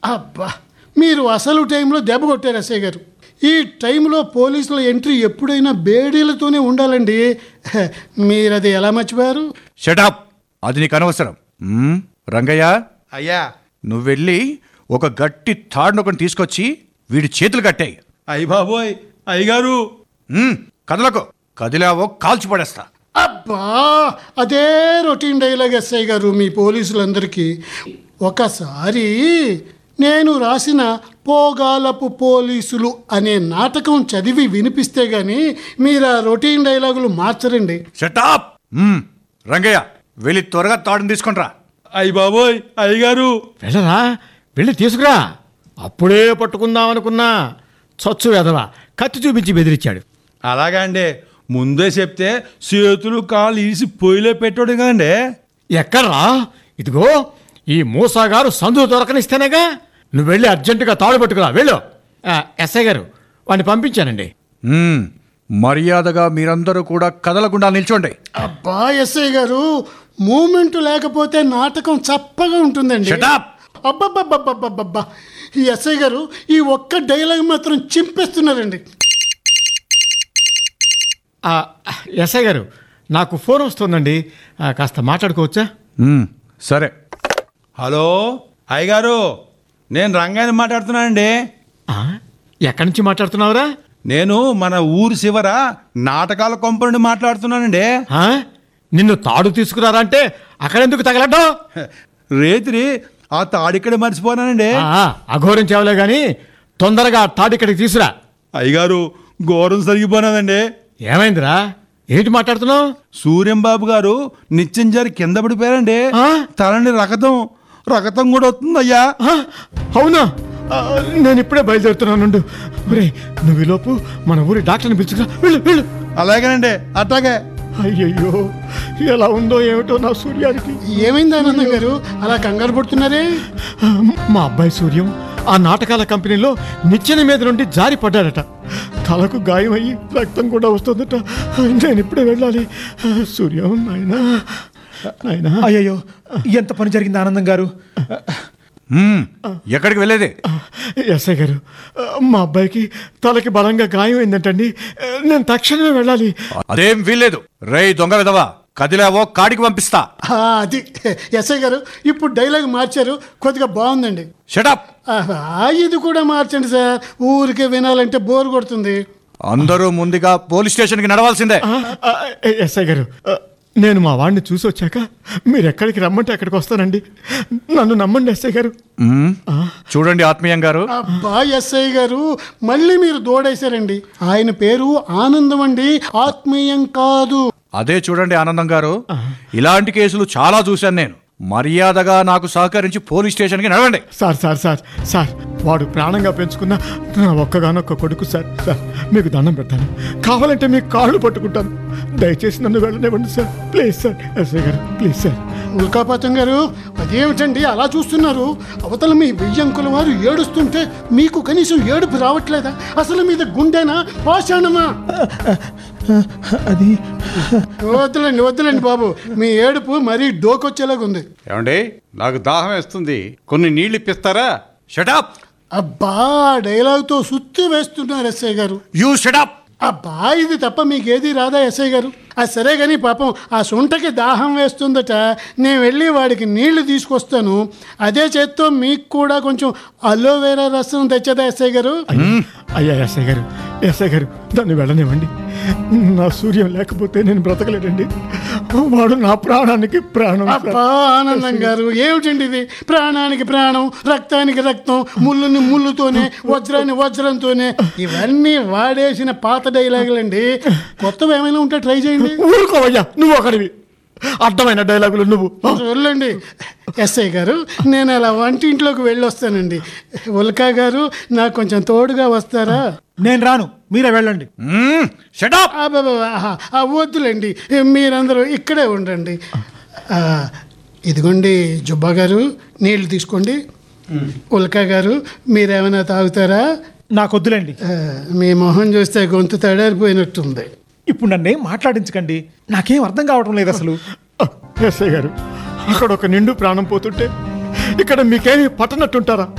అబ్బా మీరు అసలు టైంలో దెబ్బ కొట్టారు ఎస్ఐ గారు ఈ టైంలో పోలీసుల ఎంట్రీ ఎప్పుడైనా బేడీలతోనే ఉండాలండి హ, మీరు అది ఎలా మర్చిపోయారు షటప్ అది నీకు అనవసరం మ్మ్, రంగయ్య అయ్యా నువ్వు వెళ్ళి ఒక గట్టి తాడును ఒకటి తీసుకొచ్చి వీడి చేతులు కట్టాయి అయ్య బాబోయ్ అయ్యగారు కదలకు కదిలావో కాల్చి పడేస్తా అబ్బా అదే రొటీన్ డైలాగ్ ఎస్ఐ గారు మీ పోలీసులందరికీ ఒకసారి నేను రాసిన పోగాలపు పోలీసులు అనే నాటకం చదివి వినిపిస్తే గాని మీరు ఆ రొటీన్ డైలాగులు మార్చరండి షటాప్ రంగయ్య వెళ్ళి త్వరగా తాడును తీసుకుంట్రా అయ్య బాబోయ్ అయ్యగారు వెళ్ళరా వెళ్ళి తీసుకురా అప్పుడే పట్టుకుందాం అనుకున్నా చచ్చు వెదవా కత్తి చూపించి బెదిరించాడు అలాగా అండి ముందే చెప్తే చేతులు కాళ్ళు ఈసి పొయ్యిలో పెట్టాడు కదండి ఎక్కడ్రా ఇదిగో ఈ మూసాగారు సందు దొరకనిస్తేనేగా నువ్వు వెళ్ళి అర్జెంటుగా తాడు పట్టుకురా వెళ్ళు ఆ, ఎస్ఐ గారు వాడిని పంపించానండి మ్మ్, మర్యాదగా మీరందరూ కూడా కదలకుండా నిల్చోండి అబ్బా ఎస్ఐ గారు మూమెంట్ లేకపోతే నాటకం చప్పగా ఉంటుందండి Shut up! అబ్బబ్బబ్బబ్బబ్బబ్బా ఈ ఎస్ఐ గారు ఈ ఒక్క డైలాగ్ మాత్రం చింపేస్తున్నారండి ఆ, ఎస్ఐ గారు నాకు ఫోన్ వస్తుందండి ఆ, కాస్త మాట్లాడుకోవచ్చా మ్మ్, సరే హలో అయ్యగారు నేను రంగాన్ని మాట్లాడుతున్నానండి ఆ, ఎక్కడి నుంచి మాట్లాడుతున్నావురా నేను మన ఊరు శివర నాటకాల కొంప నుండి మాట్లాడుతున్నానండి ఆ? నిన్ను తాడు తీసుకురారా అంటే అక్కడెందుకు తగలడ్డావు రేత్రి ఆ తాడిక్కడ మర్చిపోనానండి ఆ, అఘోరం చేవలే గాని తొందరగా ఆ తాడు ఇక్కడికి తీసురా అయ్యగారు ఘోరం సరిగిపోయినదండి ఏమైందిరా ఏంటి మాట్లాడుతున్నావు సూర్యం బాబు గారు నిత్యం జారి కింద పడిపోయారండి ఆ? తలని రకతం రకతం కూడా వస్తుంది అయ్యా ఆ, అవునా ఆ, నేను ఇప్పుడే బయలుదేరుతున్నాను ఒరే నువ్వు ఈలోపు మన ఊరి డాక్టర్ని పిలుచుకురా వెళ్ళు వెళ్ళు అలాగేనండి అట్లాగే అయ్యయ్యో ఎలా ఉందో ఏమిటో నా సూర్యానికి ఏమైంది ఆనందం గారు అలా కంగారు పడుతున్నారే మా అబ్బాయి సూర్యం ఆ నాటకాల కంపెనీలో నిచ్చెన మీద నుండి జారి పడ్డాడట తలకు గాయం అయ్యి రక్తం కూడా వస్తుందట నేను ఇప్పుడే వెళ్ళాలి సూర్యం నాయనా నాయనా అయ్యయ్యో ఎంత పని జరిగింది ఆనందం గారు మ్మ్, ఎక్కడికి వెళ్ళేది ఎస్ఐ గారు మా అబ్బాయికి తలకి బలంగా గాయం అయిందంటండి నేను తక్షణమే వెళ్ళాలి అదేం వీల్లేదు రేయ్ దొంగ విధవా కదిలావో కాడికి పంపిస్తా ఆ, అది ఎస్ఐ గారు ఇప్పుడు డైలాగ్ మార్చారు కొద్దిగా బాగుందండి షటప్ ఆహా, ఇది కూడా మార్చండి సార్ ఊరికే వినాలంటే బోర్ కొడుతుంది అందరూ ముందుగా పోలీస్ స్టేషన్కి నడవాల్సిందే ఆ, ఆ, ఎస్ఐ గారు ఆ, నేను మా వాడిని చూసి వచ్చాక మీరు ఎక్కడికి రమ్మంటే అక్కడికి వస్తానండి నన్ను నమ్మండి ఎస్ఐ గారు మ్మ్, చూడండి ఆత్మీయం గారు అబ్బా ఎస్ఐ గారు మళ్ళీ మీరు దోడేశారండి ఆయన పేరు ఆనందం అండి ఆత్మీయం కాదు అదే చూడండి ఆనందం గారు ఇలాంటి కేసులు చాలా చూశాను నేను మర్యాదగా నాకు సహకరించి పోలీస్ స్టేషన్కి నడవండి సార్ సార్ సార్ సార్ వాడు ప్రాణంగా పెంచుకున్న నా ఒక్కగానొక్క కొడుకు సార్ సార్ మీకు దండం పెడతాను కావాలంటే మీకు కాళ్ళు పట్టుకుంటాను దయచేసి నన్ను వెళ్ళనివ్వండి సార్ ప్లీజ్ సార్ ఎస్ఐ గారు ప్లీజ్ సార్ ఉల్కాపాతం గారు అదేమిటండి అలా చూస్తున్నారు అవతల మీ వెయ్యంకుల వారు ఏడుస్తుంటే మీకు కనీసం ఏడుపు రావట్లేదా అసలు మీద గుండెనా పాషాణమా అది వద్దులండి వద్దులండి బాబు మీ ఏడుపు మరీ డోకొచ్చేలాగా ఉంది ఏమండి నాకు దాహం వేస్తుంది కొన్ని నీళ్ళు ఇప్పిస్తారా షటప్ అబ్బా డైలాగ్తో సుత్తి వేస్తున్నారు ఎస్ఐ గారు యూ షటప్ అబ్బా ఇది తప్ప మీకేది రాదా ఎస్ఐ గారు అది సరే కానీ పాపం ఆ సొంటకి దాహం వేస్తుందట నేను వెళ్ళి వాడికి నీళ్లు తీసుకొస్తాను అదే చేత్తో మీకు కూడా కొంచెం అలోవేరా రసం తెచ్చదా ఎస్ఐ గారు అయ్యా ఎస్ఐ గారు ఎస్ఐ గారు దాన్ని వెళ్ళనివ్వండి నా సూర్యం లేకపోతే నేను బ్రతకలేడండి వాడు నా ప్రాణానికి ప్రాణం సార్. అబ్బా ఆనందం గారు ఏమిటండి ఇది ప్రాణానికి ప్రాణం రక్తానికి రక్తం ముళ్ళుని ముళ్ళుతోనే వజ్రాన్ని వజ్రంతోనే ఇవన్నీ వాడేసిన పాత డైలాగులండి కొత్తవి ఏమైనా ఉంటే ట్రై చేయండి ఊరుకోవయ్యా నువ్వు ఒకడివి అర్థమైన డైలాగులు నువ్వు వెళ్ళండి ఎస్ఐ గారు నేను అలా వంటింట్లోకి వెళ్ళొస్తానండి ఉల్కా గారు నాకు కొంచెం తోడుగా వస్తారా నేను రాను మీరే వెళ్ళండి షటప్ అబ్బబ్బబ్బ, ఆహా, ఆ, వద్దులేండి మీరందరూ ఇక్కడే ఉండండి ఆ, ఇదిగోండి జుబ్బా గారు నీళ్లు తీసుకోండి ఉల్కా గారు మీరేమైనా తాగుతారా నాకొద్దులేండి ఆ, మీ మొహం చూస్తే గొంతు తడారిపోయినట్టుంది ఇప్పుడు నన్నేం మాట్లాడించకండి నాకేం అర్థం కావటం లేదు అసలు ఎస్ఐ గారు అక్కడ ఒక నిండు ప్రాణం పోతుంటే ఇక్కడ మీకేమీ పట్టనట్టుంటారా